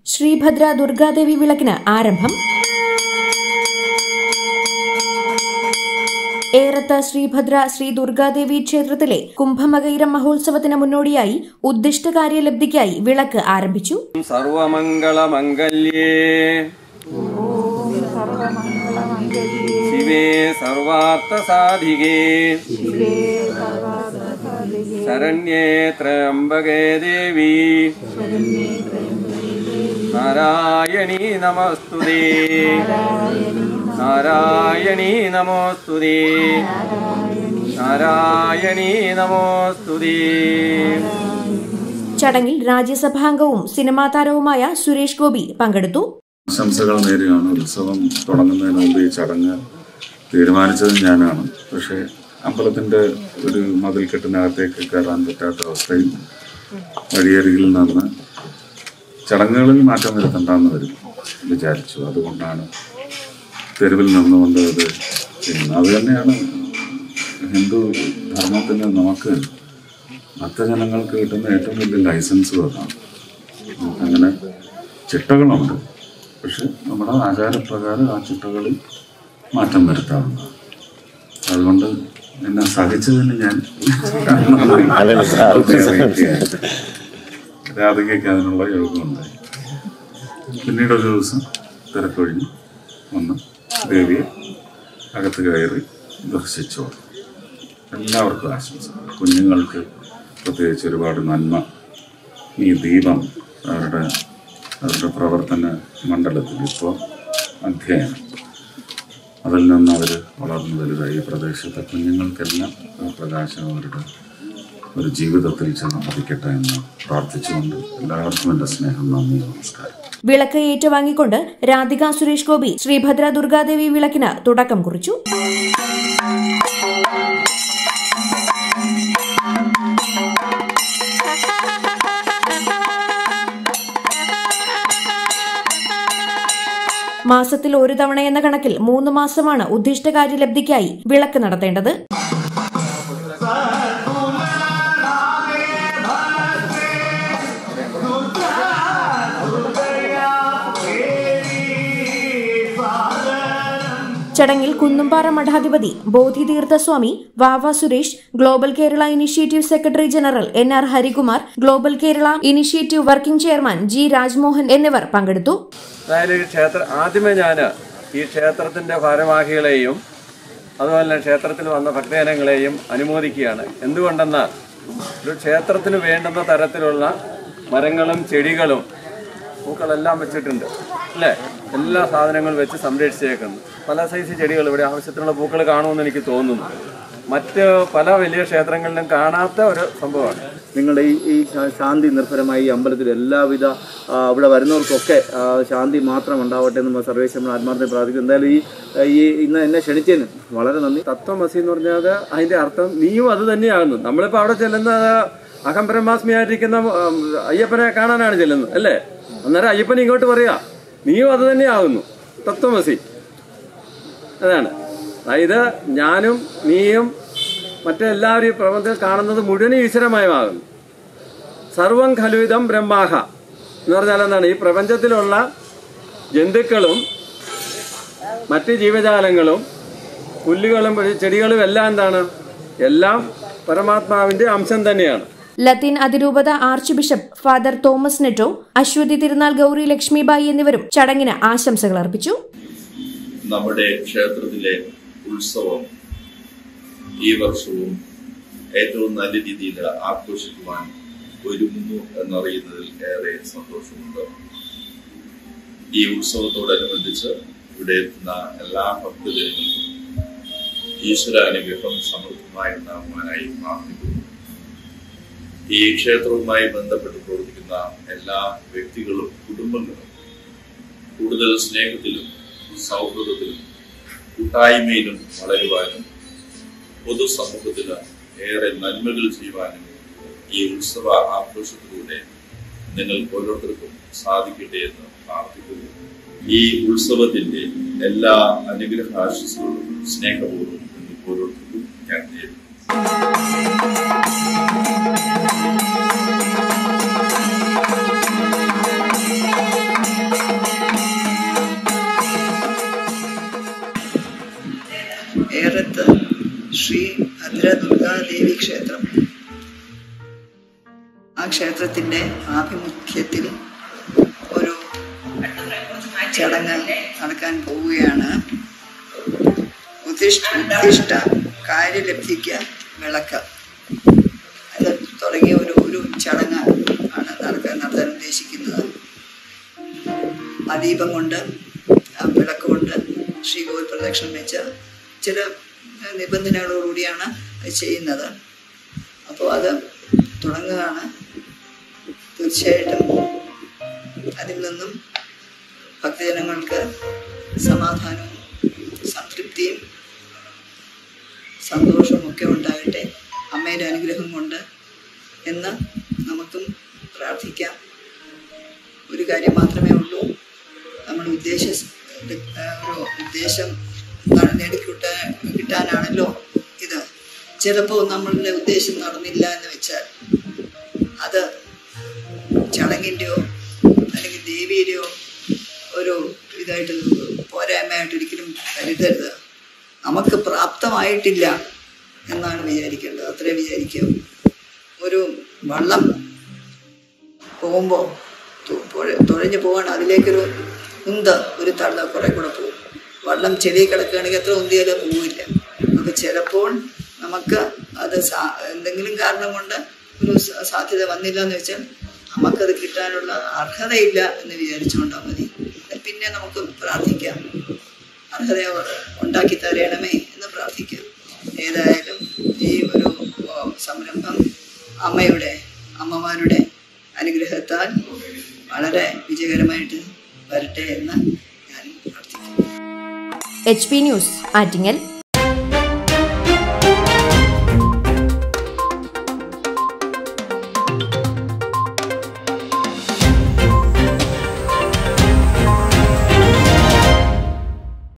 ശ്രീഭദ്ര ദുർഗാദേവി വിളക്കിന് ആരംഭം ഏറത്ത് ശ്രീഭദ്ര ശ്രീ ദുർഗാദേവി ക്ഷേത്രത്തിലെ കുംഭമകൈരം മഹോത്സവത്തിന് മുന്നോടിയായി ഉദ്ദിഷ്ടകാര്യലബ്ധിക്കായി വിളക്ക് ആരംഭിച്ചു സർവമംഗളമംഗല്യേ ശിവേ സർവാർത്ഥസാധികേ ശരണ്യേ ത്രയംബകേ ദേവി നാരായണീ നമസ്തുതേ നാരായണീ നമോസ്തുതേ നാരായണീ നമോസ്തുതേ ചടങ്ങിൽ രാജ്യസഭാംഗവും സിനിമാ താരവുമായ സുരേഷ് ഗോപി പങ്കെടുത്തു ആശംസകൾ നേരുകയാണ് ഉത്സവം തുടങ്ങുന്നതിന് മുമ്പ് ഈ ചടങ്ങ് തീരുമാനിച്ചത് ഞാനാണ് പക്ഷേ അമ്പലത്തിന്റെ ഒരു മതിൽക്കെട്ടിനകത്തേക്ക് കയറാൻ പറ്റാത്ത അവസ്ഥയിൽ വഴിയരികിൽ നിന്ന് ചടങ്ങുകളിൽ മാറ്റം വരുത്തണ്ടെന്ന് വരും വിചാരിച്ചു അതുകൊണ്ടാണ് തെരുവിൽ നിന്നുകൊണ്ട് ഇത് ചെയ്യുന്നത് അത് തന്നെയാണ് ഹിന്ദു ധർമ്മത്തിന് നമുക്ക് ഭക്തജനങ്ങൾക്ക് കിട്ടുന്ന ഏറ്റവും വലിയ ലൈസൻസ് അതാണ് അങ്ങനെ ചിട്ടകളുണ്ട് പക്ഷെ നമ്മുടെ ആചാരപ്രകാരം ആ ചിട്ടകളിൽ മാറ്റം വരുത്താവുന്നതാണ് അതുകൊണ്ട് എന്നെ സഹിച്ചതിന് ഞാൻ രാധികയ്ക്ക് അതിനുള്ള യോഗമുണ്ടായി പിന്നീട് ഒരു ദിവസം തിരക്കൊഴിഞ്ഞ് വന്ന് ദേവിയെ അകത്ത് കയറി ദർശിച്ചു എല്ലാവർക്കും ആശംസകൾ കുഞ്ഞുങ്ങൾക്ക് പ്രത്യേകിച്ച് ഒരുപാട് നന്മ ഈ ദീപം അവരുടെ അവരുടെ പ്രവർത്തന മണ്ഡലത്തിൽ ഇപ്പോൾ അധ്യയനം അതിൽ നിന്ന് അവർ വളർന്നു വലുതായി ഈ പ്രദേശത്തെ കുഞ്ഞുങ്ങൾക്കെല്ലാം ആ പ്രകാശം അവരുടെ ഒരു ജീവിതത്തിൽ ചെന്ന് പതിക്കട്ടെ എന്ന് പ്രാർത്ഥിച്ചുകൊണ്ട് എല്ലാവർക്കും എൻ്റെ സ്നേഹം നന്ദി നമസ്കാരം വിളക്ക് ഏറ്റുവാങ്ങിക്കൊണ്ട് രാധിക സുരേഷ് ഗോപി ശ്രീഭദ്ര ദുർഗാദേവി വിളക്കിന് തുടക്കം കുറിച്ചു മാസത്തിൽ ഒരു തവണ എന്ന കണക്കിൽ മൂന്ന് മാസമാണ് ഉദ്ദിഷ്ടകാര്യലബ്ധിക്കായി വിളക്ക് നടത്തേണ്ടത് ചടങ്ങിൽ കുന്നുംപാറ മഠാധിപതി Bodhitheerthaswami Vava Suresh global Kerala initiative secretary general N R Harikumar global Kerala initiative working chairman G Rajmohan എന്നിവർ പങ്കെടുത്തു അതായത് ഈ ക്ഷേത്ര ആദ്യമേ ഞാൻ ഈ ക്ഷേത്രത്തിന്റെ ഭാരവാഹികളെയും അതുപോലെ തന്നെ ക്ഷേത്രത്തിൽ വന്ന ഭക്തജനങ്ങളെയും അനുമോദിക്കുകയാണ് എന്തുകൊണ്ടെന്നാൽ ഒരു ക്ഷേത്രത്തിന് വേണ്ടുന്ന തരത്തിലുള്ള മരങ്ങളും ചെടികളും പൂക്കളെല്ലാം വെച്ചിട്ടുണ്ട് അല്ലേ എല്ലാ സാധനങ്ങളും വെച്ച് സംരക്ഷിച്ചേക്കുന്നു പല സൈസ് ചെടികൾ ഇവിടെ ആവശ്യത്തിനുള്ള പൂക്കൾ കാണുമെന്ന് എനിക്ക് തോന്നുന്നു മറ്റ് പല വലിയ ക്ഷേത്രങ്ങളിലും കാണാത്ത ഒരു സംഭവമാണ് നിങ്ങളുടെ ഈ ഈ ശാ- ശാന്തി നിർഭരമായി ഈ അമ്പലത്തിൽ എല്ലാവിധ ആ, ഇവിടെ വരുന്നവർക്കൊക്കെ ആ, ശാന്തി മാത്രം ഉണ്ടാവട്ടെ എന്ന് സർവേശ്വരൻ ആത്മാർത്ഥം പ്രാർത്ഥിക്കും എന്തായാലും ഈ ഈ ഇന്ന് എന്നെ ക്ഷണിച്ചതിന് വളരെ നന്ദി തത്വമസി എന്ന് പറഞ്ഞാൽ അതിന്റെ അർത്ഥം നീയും അത് തന്നെയാകുന്നു നമ്മളിപ്പോൾ അവിടെ ചെല്ലുന്നത് അഹം ബ്രഹ്മാസ്മിയായിട്ടിരിക്കുന്ന ഉം, അയ്യപ്പനെ കാണാനാണ് ചെല്ലുന്നത് അല്ലേ അന്നേരം അയ്യപ്പൻ ഇങ്ങോട്ട് പറയാ നീയും അത് തന്നെയാകുന്നു തത്വമസി അതാണ് അതായത് ഞാനും നീയും മറ്റെല്ലാവരും ഈ പ്രപഞ്ചത്തിൽ കാണുന്നത് മുഴുവൻ ഈശ്വരമയമാകുന്നു സർവം ഖലുവിധം ബ്രഹ്മാഹ എന്ന് പറഞ്ഞാൽ എന്താണ് ഈ പ്രപഞ്ചത്തിലുള്ള ജന്തുക്കളും മറ്റ് ജീവജാലങ്ങളും പുല്ലുകളും ചെടികളും എല്ലാം എന്താണ് എല്ലാം പരമാത്മാവിന്റെ അംശം തന്നെയാണ് ലത്തീൻ അതിരൂപത archbishop father Thomas Netto Aswathi Thirunal Gouri Lakshmibai എന്നിവരും ചടങ്ങിന് ആശംസകൾ അർപ്പിച്ചു നമ്മുടെ ക്ഷേത്രത്തിലെ ഉത്സവം ഈ വർഷവും ഏറ്റവും നല്ല രീതിയിൽ ആഘോഷിക്കുവാൻ ഒരുങ്ങുന്നു എന്നറിയുന്നതിൽ ഏറെ സന്തോഷമുണ്ട് ഈ ഉത്സവത്തോടനുബന്ധിച്ച് ഇവിടെ എത്തുന്ന എല്ലാ ഭക്തജനങ്ങൾക്കും ഈശ്വര അനുഗ്രഹം സമൃദ്ധമായി ഉണ്ടാകുവാനായി പ്രാർത്ഥിക്കുന്നു ഈ ക്ഷേത്രവുമായി ബന്ധപ്പെട്ട് പ്രവർത്തിക്കുന്ന എല്ലാ വ്യക്തികളും കുടുംബങ്ങളും കൂടുതൽ സ്നേഹത്തിലും സൗഹൃദത്തിലും കൂട്ടായ്മയിലും വളരുവാനും പൊതുസമൂഹത്തിന് ഏറെ നന്മകൾ ചെയ്യുവാനും ഈ ഉത്സവ ആഘോഷത്തിലൂടെ നിങ്ങൾ ഓരോരുത്തർക്കും സാധിക്കട്ടെ എന്ന് പ്രാർത്ഥിക്കുന്നു ഈ ഉത്സവത്തിന്റെ എല്ലാ അനുഗ്രഹാശിസുകളും സ്നേഹപൂർവ്വം നിങ്ങൾക്ക് ഓരോരുത്തർക്കും ഞാൻ നേരുന്നു രുദ്രദുർഗാദേവി ക്ഷേത്രം ആ ക്ഷേത്രത്തിന്റെ ആഭിമുഖ്യത്തിൽ ഒരു ചടങ്ങ് നടക്കാൻ പോവുകയാണ് ഉദ്ദിഷ്ട ഉദ്ദിഷ്ട കാര്യലബ്ധിക്ക് വിളക്ക് അത് തുടങ്ങിയ ഒരു ഒരു ചടങ്ങ് ആണ് നടക്കാൻ നടത്താൻ ഉദ്ദേശിക്കുന്നത് ആ ദീപം കൊണ്ട് ആ വിളക്ക് കൊണ്ട് ശ്രീകോവിൽ പ്രദക്ഷിണം വെച്ച് ചില നിബന്ധനകളോടുകൂടിയാണ് അത് ചെയ്യുന്നത് അപ്പോൾ അത് തുടങ്ങുകയാണ് തീർച്ചയായിട്ടും അതിൽ നിന്നും ഭക്തജനങ്ങൾക്ക് സമാധാനവും സംതൃപ്തിയും സന്തോഷവും ഒക്കെ ഉണ്ടാകട്ടെ അമ്മയുടെ അനുഗ്രഹം കൊണ്ട് എന്ന് നമുക്കും പ്രാർത്ഥിക്കാം ഒരു കാര്യം മാത്രമേ ഉള്ളൂ നമ്മൾ ഉദ്ദേശ ഒരു ഉദ്ദേശം നേടിക്കിട്ട കിട്ടാനാണല്ലോ ഇത് ചിലപ്പോൾ നമ്മളുടെ ഉദ്ദേശം നടന്നില്ല എന്ന് വെച്ചാൽ അത് ചടങ്ങിൻ്റെയോ അല്ലെങ്കിൽ ദേവിയുടെയോ ഒരു ഇതായിട്ട് പോരായ്മയായിട്ട് ഒരിക്കലും കരുതരുത് നമുക്ക് പ്രാപ്തമായിട്ടില്ല എന്നാണ് വിചാരിക്കേണ്ടത് അത്രേ വിചാരിക്കൂ ഒരു വള്ളം പോകുമ്പോൾ തുഴഞ്ഞു പോവാണ് അതിലേക്കൊരു ഉന്ത് ഒരു തള്ള കുറെ കൂടെ പോകും വള്ളം ചെളി കിടക്കുകയാണെങ്കിൽ എത്ര ഉന്തിയാലും പോവില്ല അപ്പോൾ ചിലപ്പോൾ നമുക്ക് അത് സാ എന്തെങ്കിലും കാരണം കൊണ്ട് ഒരു സ- സാധ്യത വന്നില്ല എന്ന് വെച്ചാൽ നമുക്കത് കിട്ടാനുള്ള അർഹതയില്ല എന്ന് വിചാരിച്ചുകൊണ്ടാൽ മതി പിന്നെ നമുക്ക് പ്രാർത്ഥിക്കാം അർഹത ഉണ്ടാക്കി തരണമേ എന്ന് പ്രാർത്ഥിക്കാം ഏതായാലും ഈ ഒരു ഓ, സംരംഭം അമ്മയുടെ അമ്മമാരുടെ അനുഗ്രഹത്താൽ വളരെ വിജയകരമായിട്ട് വരട്ടെ എന്ന് ഞാൻ പ്രാർത്ഥിക്കുന്നു എച്ച് പി ന്യൂസ് ആറ്റിങ്ങൽ